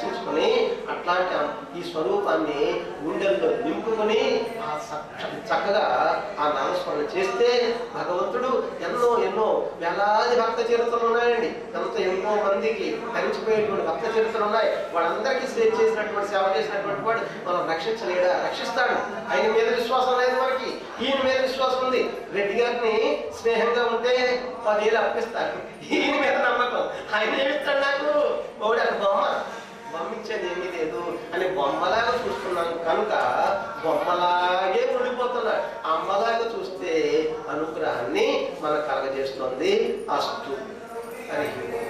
దర్శించుకొని అట్లాంటి ఆ- ఈ స్వరూపాన్ని గుండెల్లో నింపుకొని ఆ స- చక్కగా ఆ నామస్మరణ చేస్తే భగవంతుడు ఎన్నో ఎన్నో వేలాది భక్త చరిత్రలు ఉన్నాయండి అంత ఎంతో మందికి హరించిపోయేటువంటి భక్త చరిత్రలు ఉన్నాయి వాళ్ళందరికీ సేవ చేసినటువంటి సేవ చేసినటువంటి వాడు మనం రక్షించలేడా రక్షిస్తాడు ఆయన మీద విశ్వాసం లేదు మనకి ఈయన మీద విశ్వాసం ఉంది రెడ్డి గారిని స్నేహంగా ఉంటే పదివేలు అప్పిస్తారు ఈయన మీద నమ్మకం ఆయన ఏమిస్తాడు నాకు ఒకటి అది బొమ్మ బొమ్మ ఇచ్చేది ఏమీ లేదు అని బొమ్మలాగా చూస్తున్నాను కనుక బొమ్మలాగే ఉండిపోతున్నాడు అమ్మలాగా చూస్తే అనుగ్రహాన్ని మనకు కలగజేస్తుంది అస్తు అని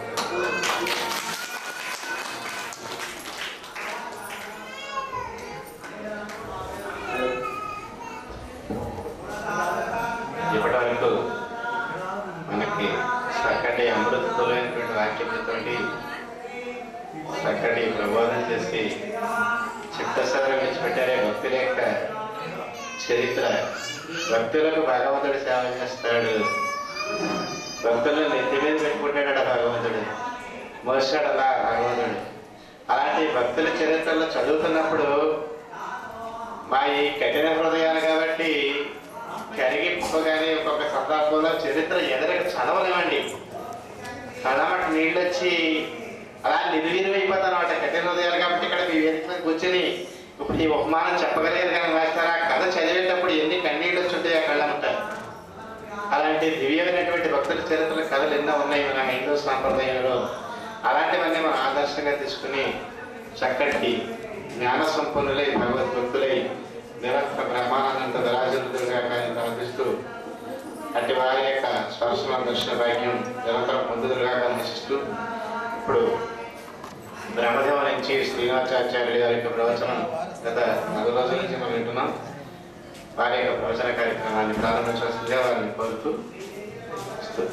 ఇప్పటి వరకు మనకి చక్కటి అమృతమైనటువంటి వాక్యములతోటి చక్కటి ప్రబోధన చేసి చిత్తసారం విడిచిపెట్టారే భక్తుల యొక్క చరిత్ర భక్తులకు భగవంతుడు సేవ చేస్తాడు భక్తులను నెత్తి మీద పెట్టుకుంటాడు భగవంతుడు మోసాడలా భగవంతుడు అలాంటి భక్తుల చరిత్రలో చదువుతున్నప్పుడు మా ఈ కఠిన హృదయాలు కాబట్టి కరిగిపోగానే ఒక్కొక్క సందర్భంలో చరిత్ర ఎదరక చదవలేమండి కళ్ళమట నీళ్ళు వచ్చి అలా నిర్వీర్యమైపోతాను అన్నమాట కఠిన హృదయాలు కాబట్టి ఇక్కడ మీ వేదిక మీద కూర్చొని ఇప్పుడు ఈ ఉపమానం చెప్పగలేదు కానీ వేస్తారా కథ చదివేటప్పుడు ఎన్ని కన్నీళ్ళు వచ్చి ఉంటాయి ఆ కళ్ళమట అలాంటి దివ్యమైనటువంటి భక్తుల చరిత్రల కథలు ఎన్నో ఉన్నాయి మన హిందూ సాంప్రదాయంలో అలాంటివన్నీ మనం ఆదర్శంగా తీసుకుని చక్కటి జ్ఞాన సంపన్నులై భగవద్భక్తులై నిరంతర బ్రహ్మానంద విరాజులుగా అందిస్తూ అట్టి వారి యొక్క స్పర్శన దర్శన భాగ్యం నిరంతరం పొందుదురుగా ఆశిస్తూ ఇప్పుడు బ్రహ్మదేవ నుంచి శ్రీనివాసాచార్యుల గారి యొక్క ప్రవచనం గత నాలుగు రోజుల నుంచి మనం వింటున్నాం వారి యొక్క ప్రవచన కార్యక్రమాన్ని ప్రారంభించాల్సిందిగా వారిని కోరుతూ ఇస్తూ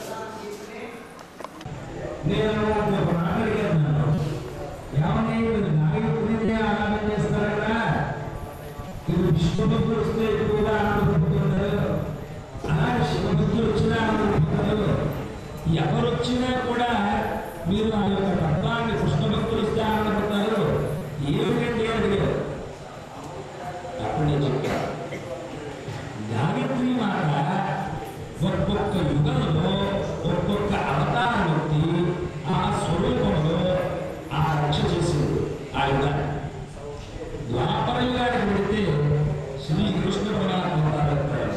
నేను ఒక మాట అడిగాను ఏమన్నా ఇప్పుడు నాగపురిని ఆరాధన చేస్తారట ఇప్పుడు విష్ణుభక్తులు వస్తే ఎక్కువగా ఆనందపడుతున్నారు అలాగే శివభక్తులు వచ్చినా ఆనందపడుతున్నారు ఎవరు వచ్చినా కూడా మీరు ఆ యొక్క తత్వాన్ని కృష్ణ భక్తులు వస్తే ఆనందపడతారు ఏమిటండి అని అడిగారు అప్పుడు నేను చెప్పాను గాయత్రి మాత ఒక్కొక్క యుగంలో ఒక్కొక్క అవతారం ఎత్తి ఆ స్వరూపంలో ఆ రక్ష చేసింది ఆ యుగాన్ని ద్వాపర యుగానికి వెళితే శ్రీకృష్ణ పరమాత్మ అవతారం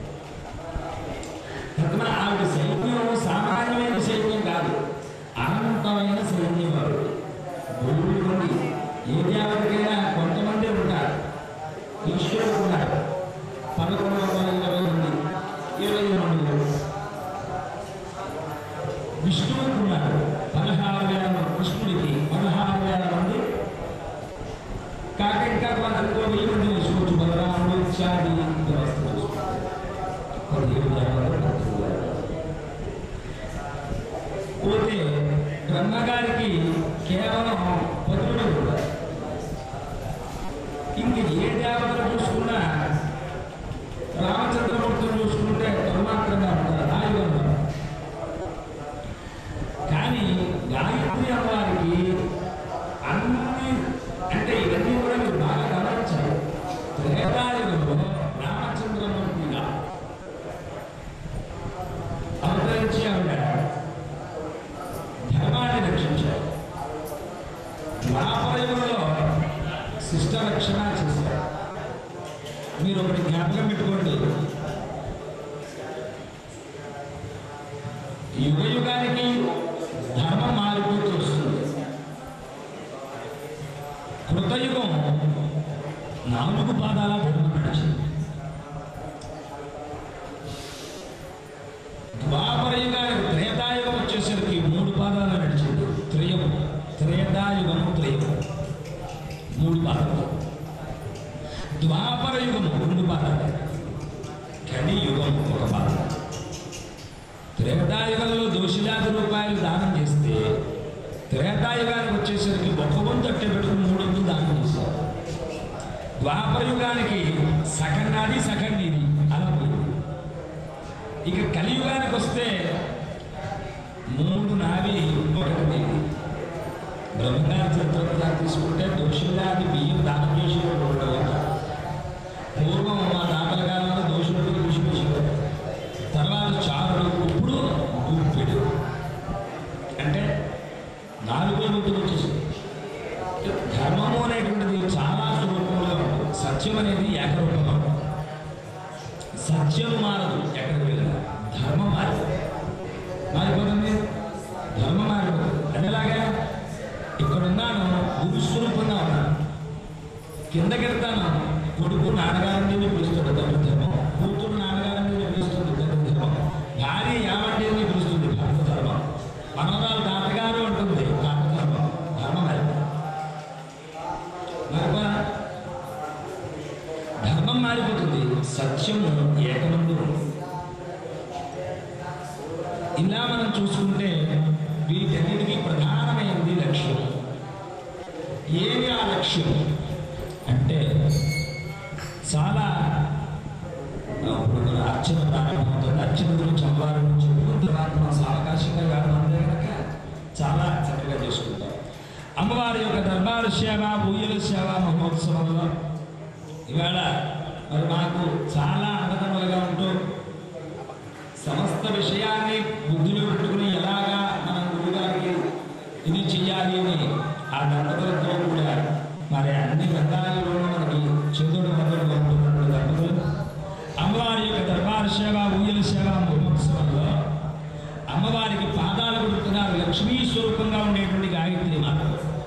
కనుక ఆవిడ సైన్యం సామాన్యమైన సైన్యం కాదు అనంతమైన సైన్యం వారు బోళ్ళు మంది ఏ దేవతకైనా కొంతమంది ఉంటారు ఈశ్వరుడు ఉన్నారు పదకొండు వందల ఇరవై మంది ఇరవై రెండు విష్ణువుకు ఉన్నారు పదహారు వేల మంది కృష్ణుడికి పదహారు వేల మంది కాక ఇంకా కొంత ఇంకో వెయ్యి మంది వేసుకోవచ్చు బలరాముడు ఇత్యాది వ్యవస్థ వేసుకోవచ్చు. పదిహేడు దేవతలు భక్తులు. పోతే బ్రహ్మగారికి కేవలం పదులు ఉన్నారు ఇంక ఏ దేవతలు చూసుకున్నా రామచంద్రమూర్తిని చూసుకుంటే కరుణాకరంగా ఉంటారు రాయుగంగా కానీ గాయత్రి అమ్మవారికి అన్ని అంటే ఇవన్నీ కూడా మీరు బాగా గమనించాలి త్రేతాయుగంలో రామచంద్రమూర్తిగా అవతరించి ఆవిడ ధర్మాన్ని రక్షించారు ద్వాపరయుగంలో శిష్ట రక్షణ చేశారు మీరు ఒకటి జ్ఞాపకం పెట్టుకోండి యుగ యుగానికి ధర్మం మారిపోతూ వస్తుంది కృతయుగం నాలుగు పాదాల ధర్మం నడిచింది ద్వాపర యుగానికి త్రేతాయుగం వచ్చేసరికి మూడు పాదాలు నడిచింది త్రయం త్రేతాయుగం త్రయం మూడు పాదాలు ద్వాపర యుగం రెండు పాదాలు కలియుగం ఒక పాదం త్రేతాయుగంలో దోషిలాది రూపాయలు దానం చేస్తే త్రేతాయుగానికి వచ్చేసరికి ఒక వంతు అట్టే పెట్టుకుని మూడు వందలు దానం చేశారు ద్వాపర యుగానికి సగం నాది సగం నీది అలా పోయింది ఇక కలియుగానికి వస్తే మూడు నావి ఒకటి నీది బ్రహ్మగారి చరిత్ర తీసుకుంటే దోషులుగా అది బియ్యం దానం చేసి పూర్వం మా తాతల కాలంలో దోషులకు కృషి చేసేవారు తర్వాత చారుడు ఇప్పుడు గుప్పెడు అంటే నాలుగో ముందు వచ్చేసింది ధర్మము అనేటువంటిది చాలా స్వరూపంలో ఉంటుంది సత్యం అనేది ఏకరూపంగా ఉంటుంది సత్యం మారదు ఎక్కడికి వెళ్ళినా ధర్మం మారదు మారిపోతుంది ధర్మం మారిపోతుంది అదేలాగా ఇక్కడున్నాను గురుస్వరూపంగా ఉన్నాను కిందకెళ్తాను కొడుకు నాన్నగారిని పిలుస్తుంది తండ్రి ధర్మం కూతురు నాన్నగారిని పిలుస్తుంది తండ్రి ధర్మం భార్య ఏమంటేని పిలుస్తుంది భారత ధర్మం మనవరాలు తాతగారు ఉంటుంది భారత ధర్మం ధర్మం అది మరొక ధర్మం మారిపోతుంది సత్యము ఏకమందు ఉంది. ఇలా మనం చూసుకుంటే వీటన్నిటికీ ప్రధానమైనది లక్ష్యం ఏమి ఆ లక్ష్యం అంటే చాలా ఆ, ఇప్పుడు మన అర్చన ప్రారంభమవుతుంది అర్చన గురించి అమ్మవారి గురించి చెప్పుకున్న తర్వాత మనం సావకాశంగా కాదు అంతే కనుక చాలా చక్కగా చేసుకుంటాం అమ్మవారి యొక్క దర్బారు సేవ పూజల సేవ మహోత్సవంలో ఇవాళ మరి మాకు చాలా అండదండలుగా ఉంటూ సమస్త విషయాన్ని బుద్ధిలో పెట్టుకుని ఎలాగా మనం గురుగారికి ఇది చెయ్యాలి అని ఆ దంపతులతో కూడా మరి అన్ని రంగాలలోనూ మనకి చేతుడు మొదలుగా ఉంటున్నటువంటి దంపతులు అమ్మవారి యొక్క దర్బార్ సేవ ఊయల సేవ మహోత్సవంలో అమ్మవారికి పాదాలు కొడుతున్నారు లక్ష్మీ స్వరూపంగా ఉండేటువంటి గాయత్రి మాత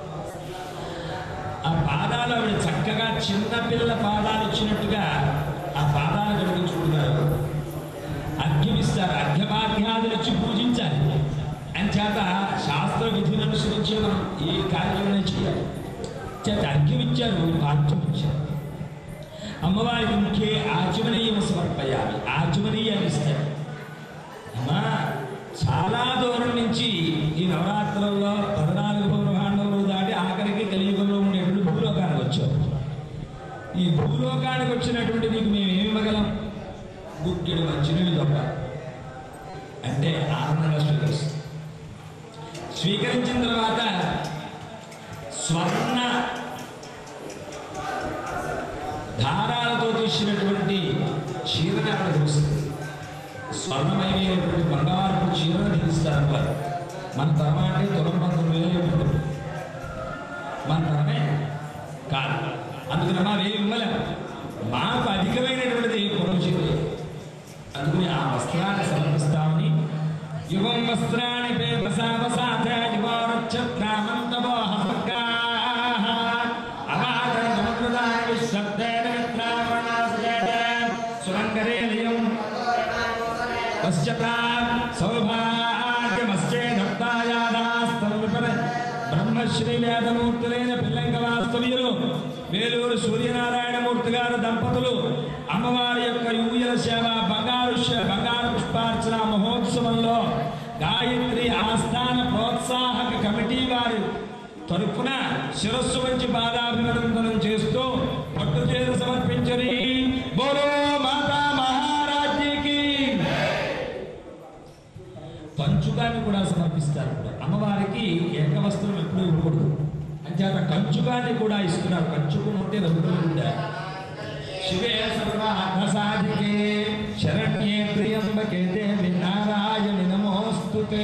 ఆ పాదాలు ఆవిడ చక్కగా చిన్న పిల్లల పాదాలు వచ్చినట్టుగా ఆ పాదాలు కడిగించుకుంటున్నారు అర్ఘ్యం ఇస్తారు అర్ఘ్యపాధ్యాదులు ఇచ్చి పూజించాలి అంచేత శాస్త్ర విధిని అనుసరించి మనం ఏ కార్యమైనా చేయాలి చేత అర్ఘ్యం ఇచ్చారు పాఠ్యం ఇచ్చారు అమ్మవారికి ముఖ్య ఆచమనీయం సమర్పయాలి ఆచమనీయాలు ఇస్తారు అమ్మా చాలా దూరం నుంచి ఈ నవరాత్రుల్లో పద్నాలుగు పౌర్ణాండంలో దాటి ఆఖరికి కలియుగంలో ఉండేటువంటి భూలోకానికి వచ్చావు ఈ భూలోకానికి వచ్చినటువంటి నీకు మేము ఏమి ఇవ్వగలం గుక్కెడు మంచినీళ్ళు తప్ప అంటే ఆనందంగా స్వీకరిస్తుంది స్వీకరించిన తర్వాత స్వర్ణ దారాలతో తీసినటువంటి చీరని అక్కడ చూస్తుంది స్వర్ణమయమైనటువంటి బంగారపు చీరను ధరిస్తారు వారు మన తరమ అంటే తులం పంతొమ్మిది వేలు ఉంటుంది మన తరమే కాదు అందుకని మా వేలు ఇవ్వలేము మాకు అధికమైనటువంటిది కులం చీరలు అందుకని ఆ వస్త్రాన్ని సమర్పిస్తామని యుగం వస్త్రాన్ని పేపసావసాథ యువోరక్షత్రామంతమోహమర్గాః అవాదం సముద్రదాయ విశ్వబ్దేన మిత్రావణాస్యేత సురంగరేలియం పశ్చతాం సౌభాగ్యమశ్చేదత్తాయాదాస్తం విపర బ్రహ్మశ్రీ వేదమూర్తులైన పిల్లంక వాస్తవ్యులు వేలూరు సూర్యనారాయణమూర్తి గారు దంపతులు అమ్మవారి యొక్క యూయల సేవ బంగారు శ- బంగారు పుష్పార్చన మహోత్సవంలో గాయత్రి ఆస్థాన ప్రోత్సాహక కమిటీ వారి తరఫున శిరస్సు వంచి పాదాభివందనం చేస్తూ పట్టు చేత సమర్పించని బోలో మాతా మహారాజ్యకి కంచుకాన్ని కూడా సమర్పిస్తారు కూడా అమ్మవారికి ఏక వస్త్రం ఎప్పుడు ఇవ్వకూడదు అంచేత కంచుకాన్ని కూడా ఇస్తున్నారు కంచుకు ఉంటే రంగులు ఉంటాయి శివే సర్వార్థసాధికే శరణ్యే ప్రియంబకే దేవి నారాయణి నమోస్తుతే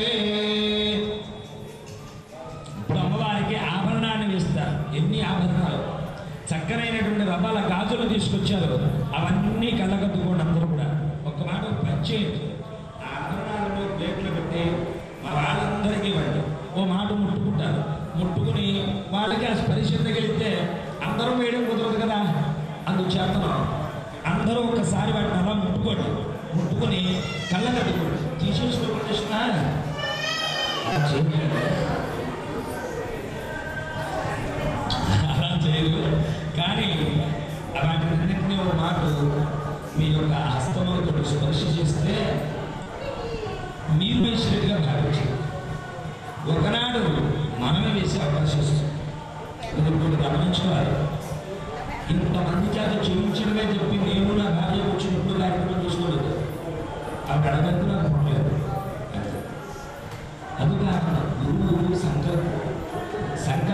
ఇప్పుడు అమ్మవారికి ఆభరణాన్ని వేస్తారు ఎన్ని ఆభరణాలు చక్కనైనటువంటి రవ్వల గాజులు తీసుకొచ్చారు అవన్నీ కళ్ళకద్దుకోండి అందరూ కూడా ఒక మాట పంచేయండి ఆ ఆభరణాలను ప్లేట్లు పెట్టి మా వాళ్ళందరికీ ఇవ్వండి ఓ మాట ముట్టుకుంటారు ముట్టుకుని వాళ్ళకి ఆ స్పరిశ తగిలితే అందరూ వేయడం కుదరదు కదా అందుచేతను అందరూ ఒకసారి వాటిని అలా ముట్టుకోండి ముట్టుకుని కళ్ళ కట్టుకోండి తీసేసుకోండి కృష్ణ అలా చేయండి. అలా చేయరు కానీ వాటినన్నింటినీ ఒక మాట మీ యొక్క హస్తములతో స్పర్శ చేస్తే మీరు వేసినట్టుగా భావించారు ఒకనాడు మనమే వేసే అవకాశం వస్తుంది ఇది ఇప్పుడు గమనించుకోవాలి ఇంతమంది చేత చేయించడమే చెప్పి నేను నా భార్య వచ్చినప్పుడు కార్యక్రమం చూసుకోలేదు ఆ గడగంతు నాకు పుట్టలేదు అది కాకుండా గురువు సంకల్పం సంకల్పం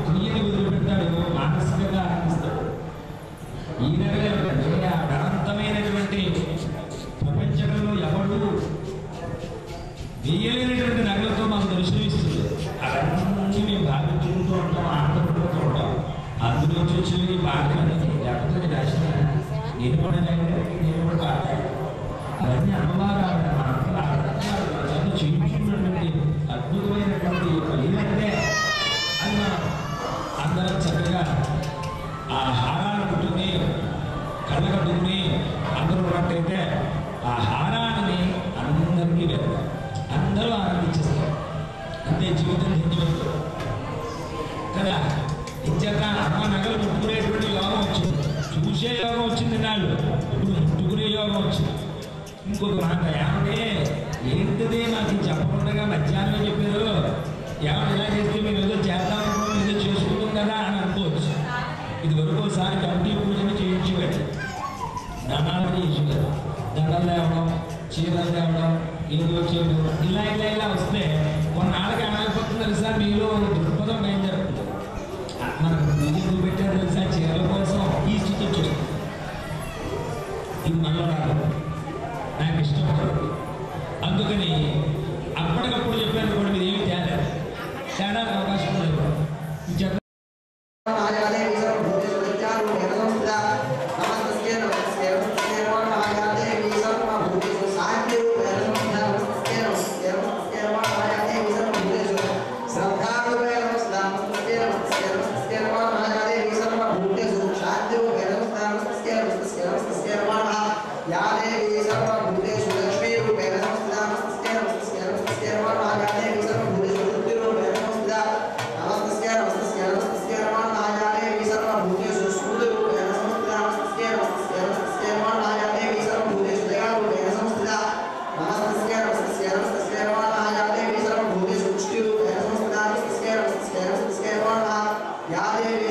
క్రియని వదిలిపెట్టాడు మానసికంగా ఆనందిస్తాడు ఈ నగలే ఉంటే ఆ అనంతమైనటువంటి ప్రపంచంలో ఎవడు వేయలేనటువంటి నగలతో మాకు దర్శనమిస్తుంది అవన్నీ మేము భావించుకుంటూ ఉంటాం ఆనందపడుతూ ఉంటాం అందులో చూసి ఈ బాధలని లేకపోతే రాసిన నేను కూడా లేకపోతే నేను కూడా బాధ అవన్నీ అమ్మవారు ఆవిడ మనంతా ఆవిడ చేయించుకున్నటువంటి అద్భుతమైనటువంటి ఏమంటే అది మనం అందరం చక్కగా ఆ హారాన్ని పుట్టుకుని కళ్ళగట్టుకుని అందరూ ఉన్నట్టయితే ఆ హారాన్ని అందరికీ వెళ్తాం అందరూ ఆనందించేస్తారు అంతే జీవితం ధన్యమైంది కదా ఇచ్చాక అమ్మ నగలు ముట్టుకునేటువంటి యోగం వచ్చింది చూసే యోగం వచ్చింది నాళ్ళు ఇప్పుడు ముట్టుకునే యోగం వచ్చింది ఇంకొక మాట ఏమంటే ఏంటిది నాకు ఇది చెప్పకుండా మధ్యాహ్నం చెప్పారు ఏమన్నా ఇలా చేస్తే మీరు ఏదో చేద్దాం అనుకున్నాం ఏదో చేసుకుంటాం కదా అని అనుకోవచ్చు ఇది వరకు ఒకసారి కమిటీ పూజని చేయించేవాడు దండాలు చేసేవారు దండలు తేవడం చీరలు తేవడం ఏదో చేయడం ఇలా ఇలా ఇలా వస్తే కొన్నాళ్ళకి ఏమైపోతుంది తెలుసా మీలో దృక్పథం బయలుదేరుతుంది మనకు పూజ ఎందుకు పెట్టారు తెలుసా చీరల కోసం ఈ స్థితి వచ్చేస్తుంది ఇది మనలో రాదు నాకు ఇష్టం ఉండదు. అందుకని అప్పటికప్పుడు చెప్పాను కూడా మీరు ఏమి తేలేదు తేడా అవకాశం లేదు ఇది చెప్ప या देवी सर्वभूतेषु लक्ष्मीरूपेण संस्थिता नमस्तस्यै नमस्तस्यै नमस्तस्यै नमो नमः या देवी सर्वभूतेषु बुद्धिरूपेण संस्थिता नमस्तस्यै नमस्तस्यै नमस्तस्यै नमो नमः या देवी सर्वभूतेषु स्मृतिरूपेण संस्थिता नमस्तस्यै नमस्तस्यै नमस्तस्यै नमो नमः या देवी सर्वभूतेषु दयारूपेण संस्थिता नमस्तस्यै नमस्तस्यै नमस्तस्यै नमो नमः या देवी सर्वभूतेषु पुष्टिरूपेण संस्थिता नमस्तस्यै नमस्तस्यै नमस्तस्यै नमो नमः या देवी